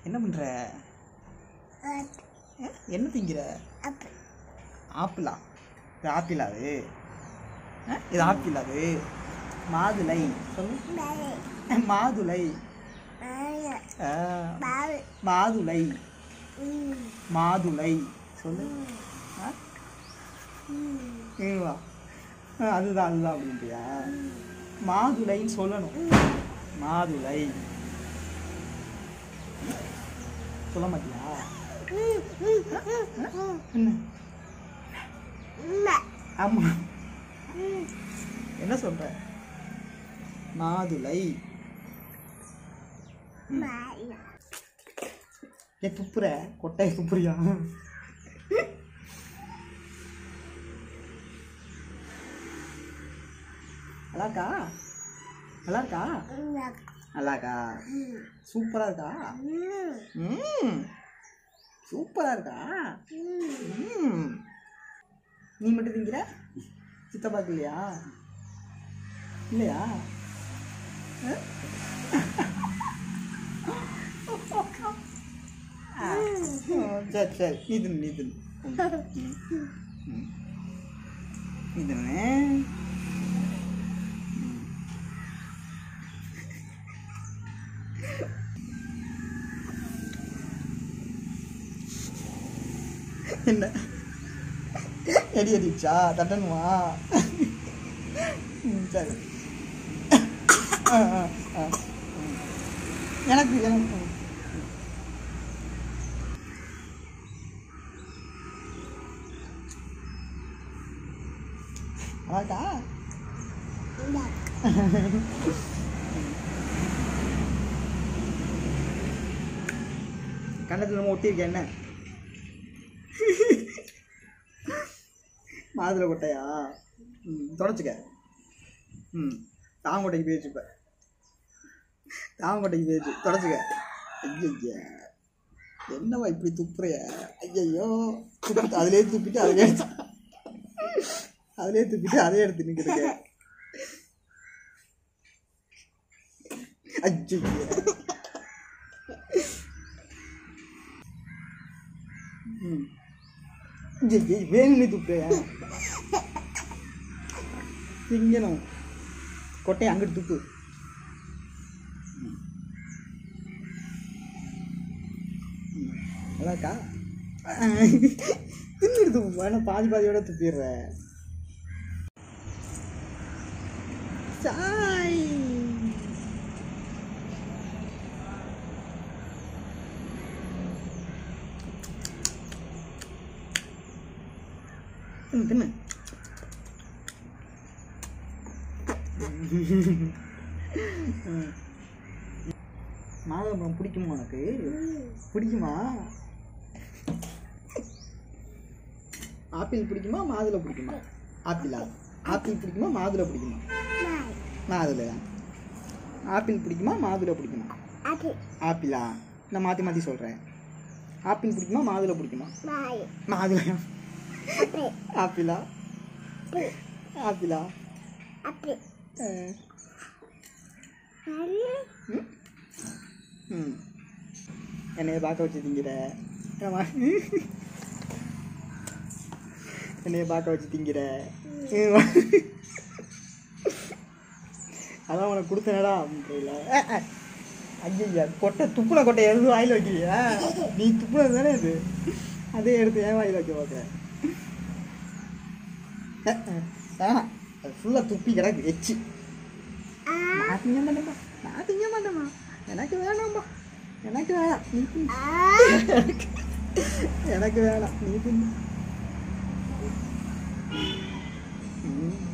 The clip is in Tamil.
என்ன பண்ற அஹ், என்ன திங்கிற ஆப்பிளா இது ஆப்பிளா அது அஹ், இது ஆப்பிள் அது மாதுளை சொல்லு மாதுளை அஹ், மாதுளை மாதுளை சொல்லு அஹ், இதுவா அஹ், அதுதான் அதுதான் அப்படின்ட்டியா மாதுளைன்னு சொல்லணும் மாதுளை சொல்ல மாட்டியா என்ன ஆமா என்ன சொல்ற மாதுளை ஏ துப்புற கொட்டைய துப்புறியா நல்லா இருக்கா நல்லா இருக்கா நல்லா இருக்கா சூப்பரா இருக்கா ம் சூப்பரா இருக்கா ம் நீ மட்டும் திங்கிற சித்தப்பாக்கு இல்லையா இல்லையா அஹ்? ஆ, சரி சரி நீ தின்னு நீ தின்னு ம், ம். நீ தின்னு என்ன எடி அடிச்சா தட்டணுமா ம், சரி ஆ, ஆ, ஆ. ம். எனக்கு எனக்கு அதாக்கா கண்ணத்தில் நம்ம ஒட்டியிருக்கேன் என்ன மாதுளை கொட்டையா ம் தொடச்சிக்க ம் தாங்கொட்டைக்கு போயிடுச்சு இப்போ தாங்கொட்டைக்கு போயிடுச்சு தொடச்சிக்க ஐயய்யா என்னவா இப்படி துப்புறைய ஐயையோ துப்பிட்டு அதிலே துப்பிட்டு அதிலே எடுத்து அதிலே துப்பிட்டு அதே எடுத்து நிற்கிறதுக்கு ஐயய்யா ம் ஐயய்ய, வேணும்னு துப்புறையா திங்கணும் கொட்டையை அங்கிட்டு துப்பு ம். ம். நல்லாக்கா தின்னுடு துப்பு வேணா பாதி பாதியோட துப்பிடுற சாய் தின்னு தின்னு ம். மாதுளம்பழம் பிடிக்குமா உனக்கு பிடிக்குமா ஆப்பிள் பிடிக்குமா மாதுளை பிடிக்குமா ஆப்பிளா ஆப்பிள் பிடிக்குமா மாதுளை பிடிக்குமா மாதுளை ஆப்பிள் பிடிக்குமா மாதுளை பிடிக்குமா ஆப்பிளா நான் மாற்றி மாற்றி சொல்கிறேன் ஆப்பிள் பிடிக்குமா மாதுளை பிடிக்குமா மாதுளை ஆப்பிளா ஆப்பிளா அஹ், ம்? ம் என்னைய பார்க்க வச்சு திங்கிற ஆமா என்னைய பார்க்க வச்சு திங்கிற ம். அதான் உனக்கு கொடுத்தனடா அப்படின்றல ஐயா கொட்டை துப்புன கொட்டை எதுவும் வாயில் வைக்கிறியா நீ துப்புனது தானே இது அதே எடுத்து ஏன் வாயில் வைக்க பார்க்குற வேணாம் அது ஃபுல்லாக துப்பி கிடக்கு எச்சு நான் திங்க மாட்டேம்மா நான் திங்க மாட்டேம்மா எனக்கு வேணாம்மா எனக்கு வேணாம் நீ தின்னு. எனக்கு எனக்கு வேணாம் நீ தின்னு ம்